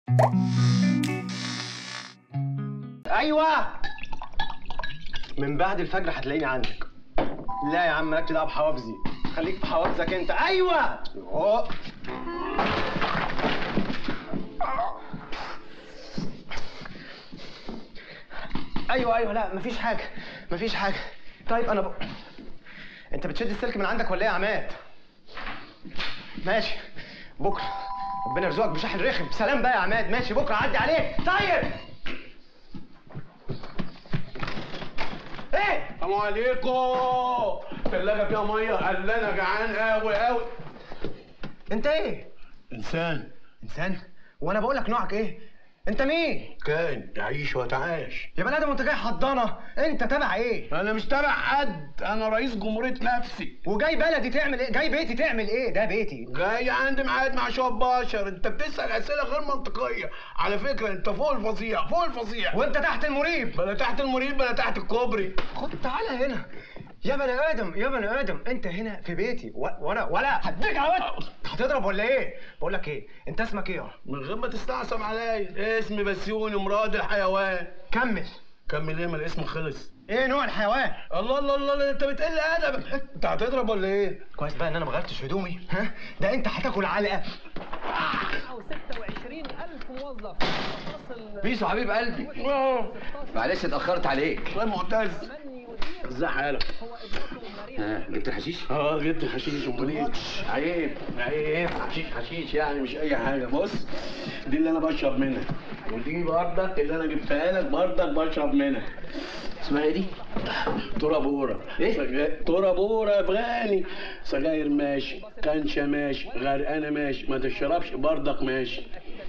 ايوه من بعد الفجر هتلاقيني عندك لا يا عم مالكش دعوه بحوافزي خليك في حوافزك انت ايوه أوه. ايوه ايوه لا مفيش حاجه مفيش حاجه طيب انا ب... انت بتشد السلك من عندك ولا ايه يا عماد ماشي بكره ربنا يرزقك بشحن رخم سلام بقى يا عماد ماشي بكره عدي عليك طيب ايه السلام عليكم ثلاجة فيها مية قال انا جعان قوي قوي انت ايه انسان انسان وانا بقول لك نوعك ايه انت مين كان تعيش وتعاش يا بني ادم وانت جاي حضانه انت تبع ايه انا مش تبع حد انا رئيس جمهورية نفسي وجاي بلدي تعمل ايه جاي بيتي تعمل ايه ده بيتي جاي عندي ميعاد مع شوية بشر انت بتسأل اسئلة غير منطقية على فكرة انت فوق الفظيع فوق الفظيع وانت تحت المريب بلا تحت المريب بلا تحت الكوبري خد تعالى هنا يا بني ادم يا بني ادم انت هنا في بيتي و... وانا ولا هديك على وجهك هتضرب ولا ايه بقول لك ايه انت اسمك ايه يا من غير ما تستعصم عليا اسمي بسيوني مراد الحيوان كمل كمل ايه ما الاسم خلص ايه نوع الحيوان الله الله الله الله، انت بتقل ادبك انت هتضرب ولا ايه كويس بقى ان انا ما غيرتش هدومي ها ده انت هتاكل علقه أو 26 ألف موظف تصل بيسو حبيب قلبي معلش اتأخرت عليك والله معتز من يدير ازاي حالك هو ابنته مريم ها جبت الحشيش؟ اه جبت حشيش امال ايه عيب عيب حشيش حشيش يعني مش اي حاجه بص دي اللي انا بشرب منها ودي بردك اللي انا جبتها لك بردك بشرب منها اسمها ايه دي؟ ترابورة إيه؟ سجا- ترابورة بغاني سجاير ماشي كنشة ماشي غرقانة ماشي ما تشربش بردك ماشي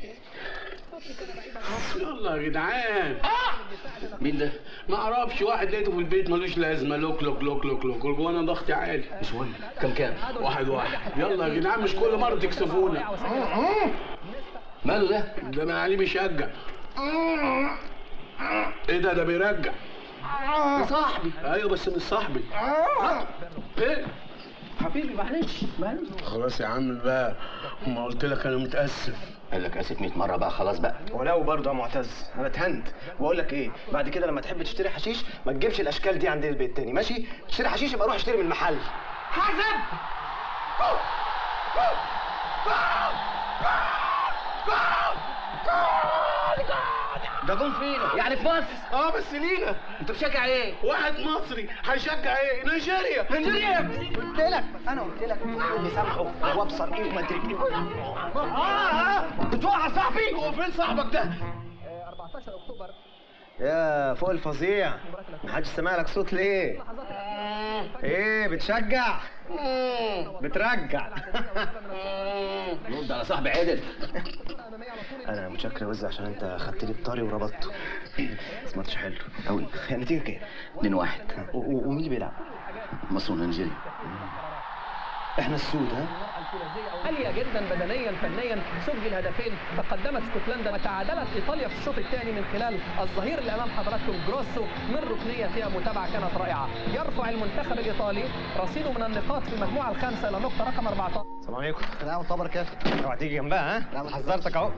يلا يا جدعان مين ده؟ ما اعرفش واحد لقيته في البيت ملوش لازمه لوك لوك لوك لوك لوك وانا ضغطي عالي مش مهم كم كام؟ واحد واحد يلا يا جدعان مش كل مره تكسفونا ماله ده؟ ده من عليه بيشجع ايه ده ده بيرجع ده صاحبي ايوه بس مش صاحبي ايه حبيبي معلش معلش خلاص يا عم بقى ما قلت لك انا متاسف قال لك اسف 100 مرة بقى خلاص بقى ولو برضه يا معتز انا اتهنت واقول لك ايه بعد كده لما تحب تشتري حشيش ما تجيبش الاشكال دي عند البيت تاني ماشي تشتري حشيش يبقى روح اشتري من المحل حازم ده جون فينا يعني في مصر اه بس لينا انت بتشجع ايه؟ واحد مصري هيشجع ايه نيجيريا نيجيريا قلت لك انا قلت لك اللي سامحه وابصر ايه وما ادري ايه اه اه بتوقع صاحبي هو فين صاحبك ده 14 أكتوبر يا فوق الفظيع محدش سامع لك صوت ليه ايه بتشجع بترجع رد على صاحبي عدل انا متشكر يا وز عشان انت خدت لي الطاري وربطته سمعتش حلو قوي النتيجه كام 2 1 و- و- ومين اللي بيلعب مصر ونيجيريا احنا السود ها عالية جدا بدنيا فنيا سجل هدفين تقدمت اسكتلندا وتعادلت ايطاليا في الشوط الثاني من خلال الظهير اللي امام حضراتكم جروسو من ركنيه فيها متابعه كانت رائعه يرفع المنتخب الايطالي رصيده من النقاط في المجموعه الخامسه الى نقطه رقم 14 السلام عليكم لا وطبر كده اوعى تيجي جنبها ها لا حذرتك اهو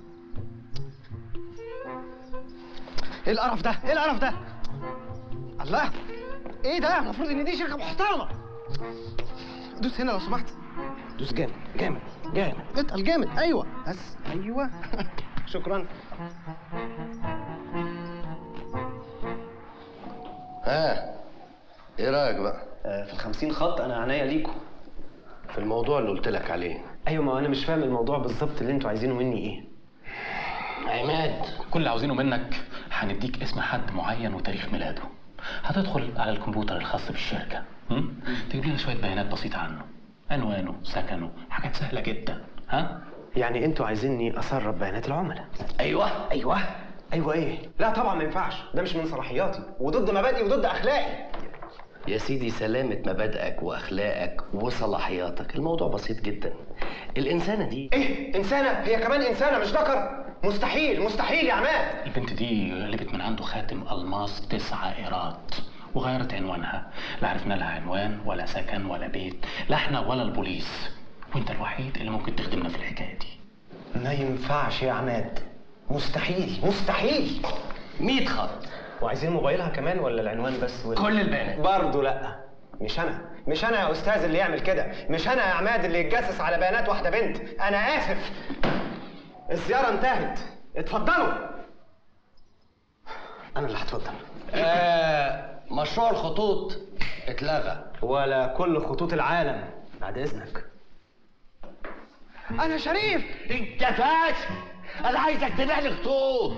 ايه القرف ده ايه القرف ده الله ايه ده المفروض ان دي شركه محترمه دوس هنا لو سمحت دوس جامد جامد جامد اتقل جامد ايوه بس ايوه شكرا ها ايه رايك بقى آه، في الخمسين خط انا عناية ليكم في الموضوع اللي قلت لك عليه ايوه ما انا مش فاهم الموضوع بالظبط اللي انتوا عايزينه مني ايه عماد كل اللي عاوزينه منك هنديك اسم حد معين وتاريخ ميلاده هتدخل على الكمبيوتر الخاص بالشركة م? تجيب لنا شوية بيانات بسيطة عنه عنوانه سكنه حاجات سهلة جدا ها يعني انتوا عايزيني اسرب بيانات العملاء ايوه ايوه ايوه ايه لا طبعا ما ينفعش ده مش من صلاحياتي وضد مبادئي وضد اخلاقي يا سيدي سلامة مبادئك واخلاقك وصلاحياتك الموضوع بسيط جدا الانسانة دي ايه انسانه هي كمان انسانه مش ذكر مستحيل مستحيل يا عماد البنت دي قلبت من عنده خاتم ألماس تسعة إيرات وغيرت عنوانها لا عرفنا لها عنوان ولا سكن ولا بيت لا احنا ولا البوليس وانت الوحيد اللي ممكن تخدمنا في الحكاية دي ما ينفعش يا عماد مستحيل مستحيل 100 خط وعايزين موبايلها كمان ولا العنوان بس ولا كل البيانات برضه لا مش انا مش انا يا استاذ اللي يعمل كده مش انا يا عماد اللي يتجسس على بيانات واحده بنت انا اسف الزياره انتهت اتفضلوا انا اللي هتفضل آه مشروع الخطوط اتلغى ولا كل خطوط العالم بعد اذنك انا شريف انت فاشل انا عايزك تبيع لي خطوط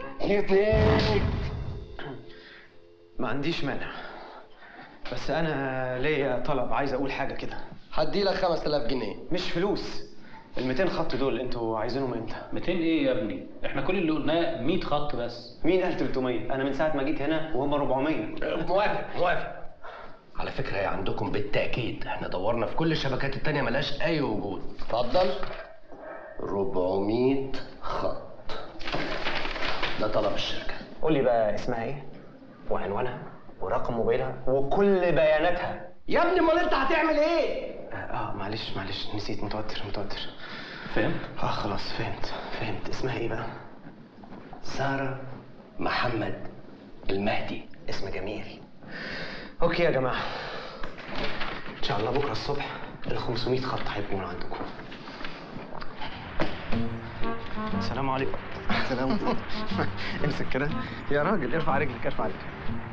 ما عنديش مانع بس انا ليا طلب عايز اقول حاجه كده هدي لك 5000 جنيه مش فلوس ال 200 خط دول انتوا عايزينهم امتى 200 ايه يا ابني احنا كل اللي قلناه 100 خط بس مين قال 300 انا من ساعه ما جيت هنا وهم 400 موافق موافق على فكرة هي عندكم بالتأكيد احنا دورنا في كل الشبكات التانية ملهاش أي وجود اتفضل 400 خط ده طلب الشركة قول لي بقى اسمها ايه وعنوانها ورقم موبايلها وكل بياناتها يا ابني امال انت هتعمل ايه؟ اه, آه معلش معلش نسيت متوتر متوتر فهمت اه خلاص فهمت فهمت اسمها ايه بقى سارة محمد المهدي اسم جميل اوكي يا جماعه ان شاء الله بكره الصبح ال 500 خط هيبقوا من عندكم السلام عليكم السلام امسك كده يا راجل ارفع رجلك ارفع رجلك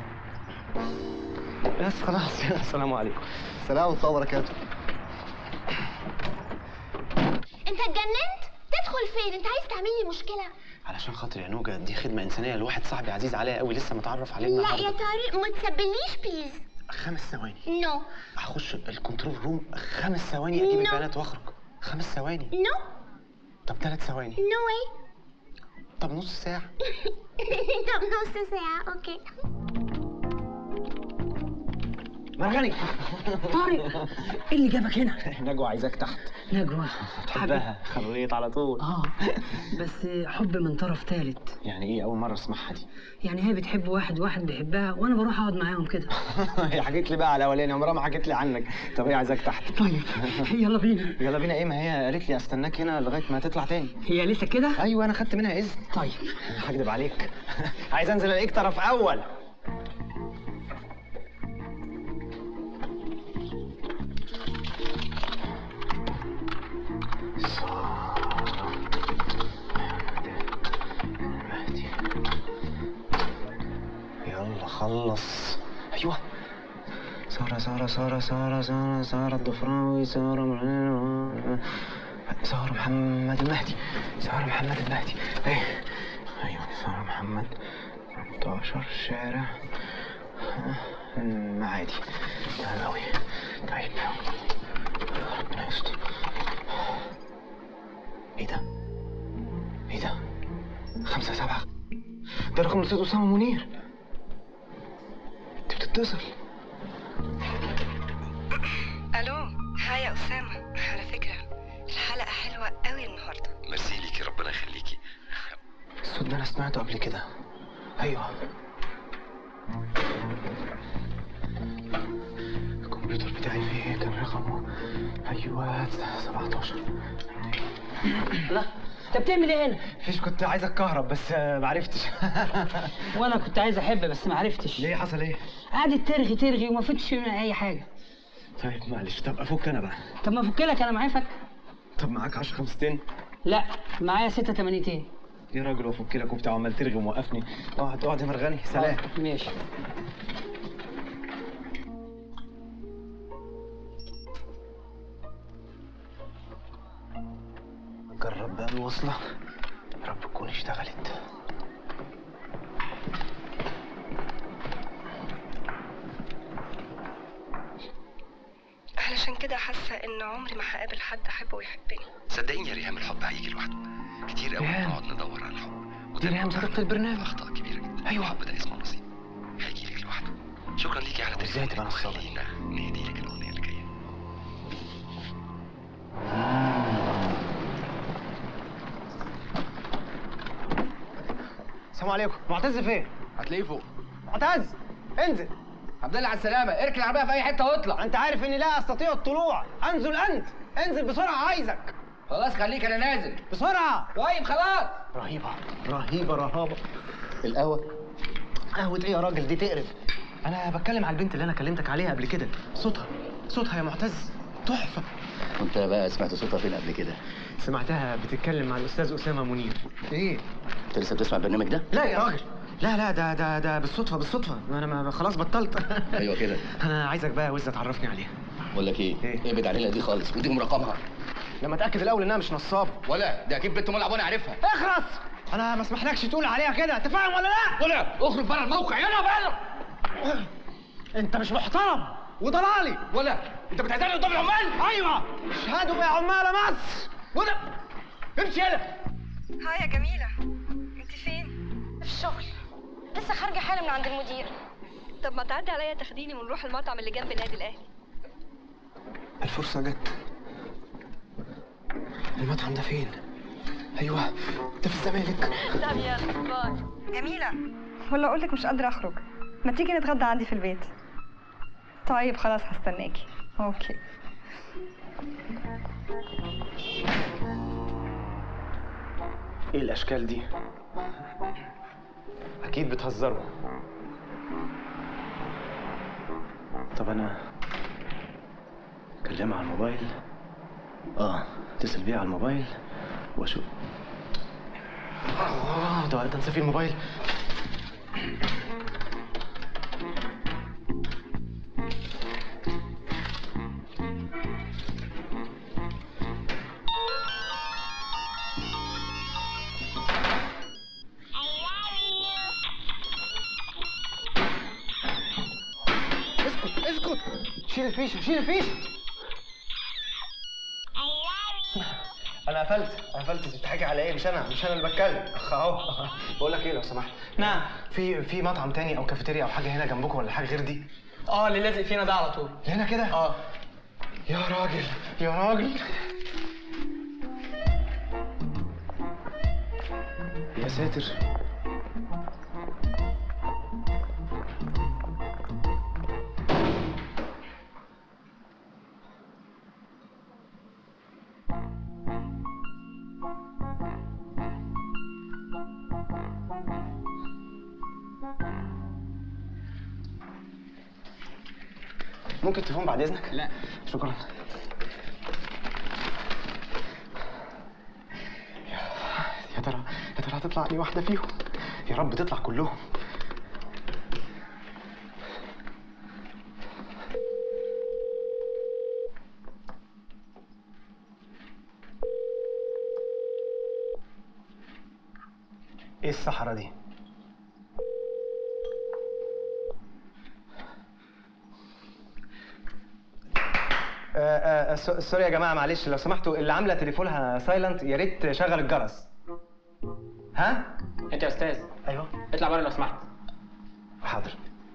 بس خلاص السلام عليكم السلام ورحمه الله وبركاته انت اتجننت تدخل فين انت عايز تعمل لي مشكله علشان خاطر يا نوجه دي خدمه انسانيه لواحد صاحبي عزيز عليا قوي لسه متعرف عليه لا النهارده يا طارق ما تسبليش بليز خمس ثواني نو هخش الكنترول روم خمس ثواني اجيب No. البيانات واخرج خمس ثواني نو طب ثلاث ثواني نو واي طب نص ساعه طب نص ساعه اوكي مرغني طارق ايه اللي جابك هنا؟ نجوى عايزاك تحت نجوى تحبها خليت على طول اه بس حب من طرف ثالث يعني ايه اول مره اسمعها دي يعني هي بتحب واحد واحد بيحبها وانا بروح اقعد معاهم كده هي حكيت لي بقى على الاولاني عمرها ما حكيت لي عنك طب هي عايزاك تحت طيب يلا بينا يلا بينا ايه ما هي قالت لي استناك هنا لغايه ما تطلع تاني هي لسه كده؟ ايوه انا خدت منها اذن طيب هكدب عليك عايز انزل الاقيك طرف اول يلا خلص ايوه سارة سارة سارة سارة سارة سارة الضفراوي سارة م- سارة محمد المهدي سارة محمد المهدي ايه ايوه سارة محمد 18 شارع المعادي تمام اوي طيب ربنا يستر ايه ده؟ ايه ده؟ خمسة سبعة ده رقم الاستاذ اسامة منير انت بتتصل الو هاي يا اسامه على فكره الحلقه حلوه قوي النهارده ميرسي ليكي ربنا يخليكي الصوت ده انا سمعته قبل كده ايوه الكمبيوتر بتاعي فيه كان رقمه ايوه 17 لا انت بتعمل ايه هنا؟ فيش كنت عايز اتكهرب بس آه، معرفتش وانا كنت عايز احب بس ما عرفتش ليه حصل ايه؟ قعدت ترغي ترغي وما فتش منها اي حاجه طيب معلش طب افك انا بقى طب ما افك لك انا معايا فك طب معاك 10 خمستين لا معايا ستة تمانيتين يا راجل وافك لك وبتاع عمال ترغي وموقفني اقعد اقعد يا مرغني سلام آه، ماشي جرب بقى الوصلة يا رب تكون اشتغلت علشان كده حاسه ان عمري ما هقابل حد احبه ويحبني صدقيني يا ريهام الحب هيجي لوحده كتير قوي ريهام. بنقعد ندور على الحب دي ريهام صديقة البرنامج. اخطاء كبيره جدا أيوة. الحب ده اسمه نصيب هيجي لك لوحده شكرا ليكي على وإزاي تبقى نصابة؟ خلينا نهدي لك الاغنيه اللي جايه السلام عليكم معتز فين؟ هتلاقيه فوق معتز انزل عبد الله على السلامه اركن العربيه في اي حته واطلع انت عارف اني لا استطيع الطلوع انزل انت انزل بسرعة عايزك خلاص خليك انا نازل بسرعه طيب خلاص رهيبه رهيبه رهابه القهوه قهوه ايه يا راجل دي تقرف انا بتكلم على البنت اللي انا كلمتك عليها قبل كده صوتها صوتها يا معتز تحفه وانت بقى سمعت صوتها فين قبل كده سمعتها بتتكلم مع الاستاذ اسامه منير ايه انت لسه بتسمع البرنامج ده لا يا راجل لا لا ده ده ده بالصدفه بالصدفه انا ما خلاص بطلت ايوه كده انا عايزك بقى يا وزه تعرفني عليها بقول لك ايه إيه؟ ابعد عليها دي خالص ودي رقمها لما اتاكد الاول انها مش نصاب ولا دي اكيد بنت ملعب وانا عارفها اخرس انا ما اسمحلكش تقول عليها كده انت فاهم ولا لا ولا اخرج بره الموقع يلا بره انت مش محترم وضلالي ولا انت بتهزقني قدام العمال ايوه اشهدوا يا عمال مصر ولا امشي يلا هاي يا جميلة انت فين؟ في الشغل لسه خارجه حالا من عند المدير طب ما تعدي عليا تاخديني ونروح المطعم اللي جنب النادي الاهلي الفرصه جت المطعم ده فين ايوه ده في الزمالك طب يلا باي جميلة ولا اقول لك مش قادرة اخرج ما تيجي نتغدى عندي في البيت طيب خلاص هستناكي اوكي ايه الاشكال دي اكيد بتهزروا طب انا اكلمها على الموبايل اه اتصل بيها على الموبايل واشوف اه ده ده نسى فيه الموبايل اسكت اسكت شيل الفيشه شيل الفيشه انا قفلت قفلت انت بتحكي على ايه مش انا مش انا اللي بتكلم اخ اهو بقول لك ايه لو سمحت نعم في في مطعم تاني او كافيتيريا او حاجه هنا جنبكم ولا حاجه غير دي اه اللي لازق فينا ده على طول هنا كده اه يا راجل يا راجل يا ساتر ممكن تليفون بعد اذنك؟ لا شكرا يا ترى يا ترى هتطلع لي واحدة فيهم يا رب تطلع كلهم ايه الصحراء دي؟ آه، آه، سو- سوري يا جماعه معلش لو سمحتوا اللي عامله تليفونها سايلنت يا ريت تشغل الجرس ها انت يا استاذ ايوه اطلع بره لو سمحت حاضر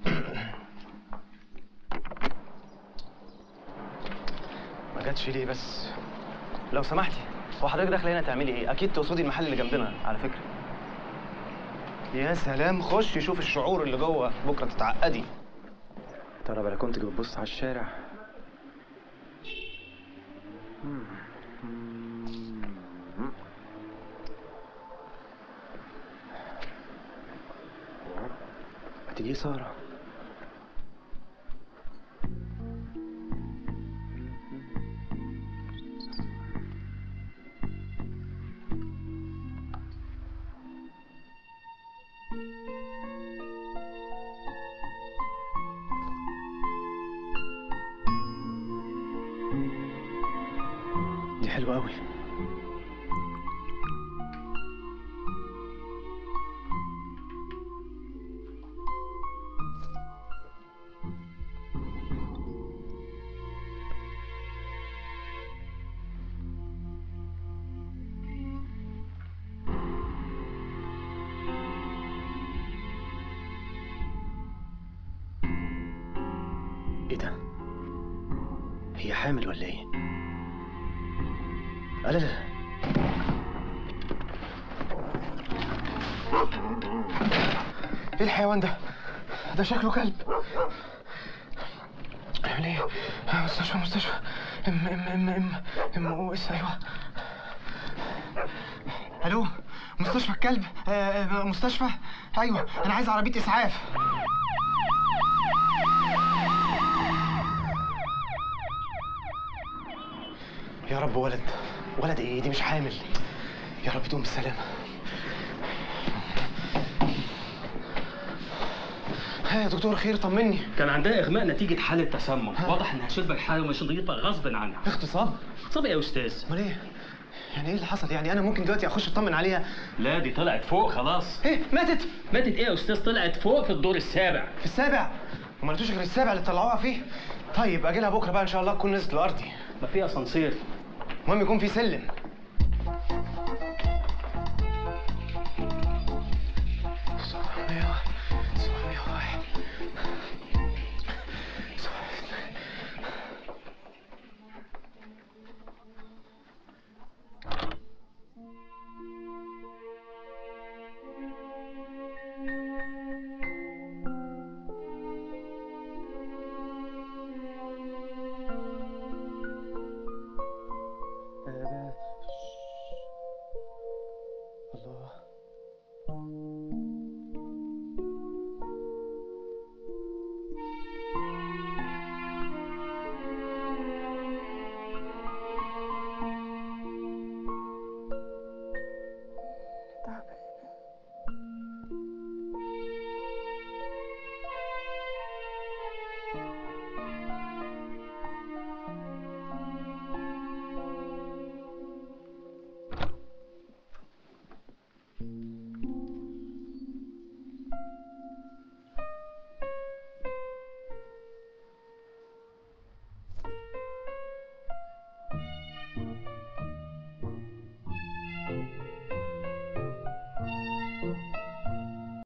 ما جاتش ليه بس لو سمحتي هو حضرتك داخله هنا تعملي ايه اكيد تقصدي المحل اللي جنبنا على فكره يا سلام خش شوف الشعور اللي جوه بكره تتعقدي ترى بلكونتك بتبص على الشارع هتيجي سارة دي حلوة أوي ايه ده؟ هي حامل ولا ايه؟ لا لا لا ايه الحيوان ده؟ ده شكله كلب اعمل ايه؟ مستشفى مستشفى ام ام ام ام ام او اس ايوه الو مستشفى الكلب آه، آه، مستشفى ايوه انا عايز عربيه اسعاف يا رب ولد ولد ايه دي مش حامل يا رب تقوم بالسلامه ها يا دكتور خير طمني كان عندها اغماء نتيجه حاله تسمم واضح انها شربت حاجه مش نظيفه غصب عنها اغتصاب اغتصاب إيه يا استاذ امال ايه يعني ايه اللي حصل يعني انا ممكن دلوقتي اخش اطمن عليها لا دي طلعت فوق خلاص ايه ماتت ماتت ايه يا استاذ طلعت فوق في الدور السابع في السابع وما لقيتوش غير السابع اللي طلعوها فيه طيب اجي لها بكره بقى ان شاء الله تكون نزلت لارضي ما فيها اسانسير المهم يكون في سلم الله